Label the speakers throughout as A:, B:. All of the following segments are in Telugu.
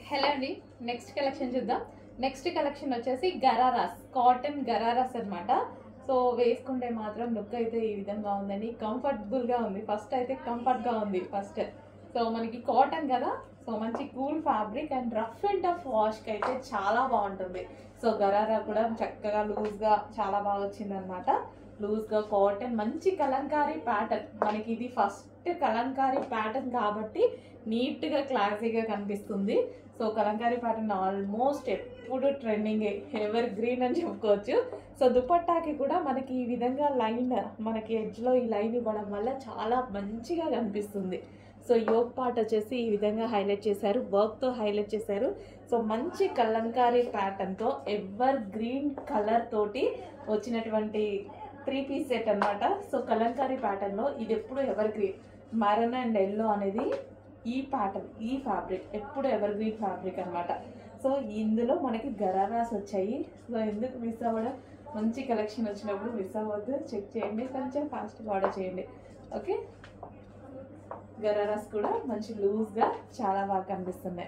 A: హలో అండి నెక్స్ట్ కలెక్షన్ చూద్దాం నెక్స్ట్ కలెక్షన్ వచ్చేసి గరారాస్ కాటన్ గరారాస్ అన్నమాట సో వేసుకుంటే మాత్రం లుక్ అయితే ఈ విధంగా ఉందండి కంఫర్టబుల్ గా ఉంది ఫస్ట్ అయితే కంఫర్ట్ గా ఉంది ఫస్ట్ సో మనకి కాటన్ కదా సో మంచి cool fabric and rough and tough wash కి అయితే చాలా బాగుంటుంది సో గరారా కూడా చక్కగా లూజ్ గా చాలా బాగా వచ్చింది అనమాట లూజ్ గా కాటన్ మంచి కలంకారీ ప్యాటర్న్ మనకి ఇది ఫస్ట్ కలంకారీ ప్యాటర్న్ కాబట్టి నీట్ గా క్లాసీగా కనిపిస్తుంది సో కలంకారీ ప్యాటర్న్ ఆల్మోస్ట్ ఎప్పుడు ట్రెండింగ్ ఎవర్ గ్రీన్ అని చెప్పుకోవచ్చు సో దుపట్టాకి కూడా మనకి ఈ విధంగా లైన్ మనకి ఎడ్జ్లో ఈ లైన్ ఇవ్వడం వల్ల చాలా మంచిగా కనిపిస్తుంది సో యోగ్ పార్ట్ వచ్చేసి ఈ విధంగా హైలైట్ చేశారు వర్క్తో హైలైట్ చేశారు సో మంచి కలంకారీ ప్యాటర్న్తో ఎవర్ గ్రీన్ కలర్ తోటి వచ్చినటువంటి త్రీ పీస్ సెట్ అన్నమాట సో కలంకారీ ప్యాటర్న్లో ఇది ఎప్పుడు evergreen maroon and yellow అనేది ఈ ప్యాటర్న్ ఈ ఫ్యాబ్రిక్ ఎప్పుడు ఎవర్ గ్రీన్ ఫ్యాబ్రిక్ అన్నమాట సో ఇందులో మనకి గరారాస్ వచ్చాయి సో ఎందుకు మిస్ అవ్వడం మంచి కలెక్షన్ వచ్చినప్పుడు మిస్ అవ్వద్దు చెక్ చేయండి కొంచెం ఫాస్ట్గా ఆర్డర్ చేయండి ఓకే గరారాస్ కూడా మంచి లూజ్గా చాలా బాగా కనిపిస్తున్నాయి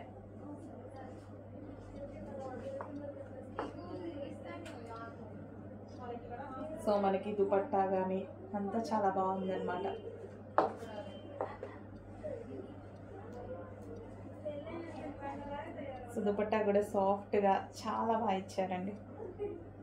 A: సో మనకి దుపట్టా కానీ అంతా చాలా బాగుంది అనమాట సో దుపట్టా కూడా సాఫ్ట్గా చాలా బాగా ఇచ్చారండి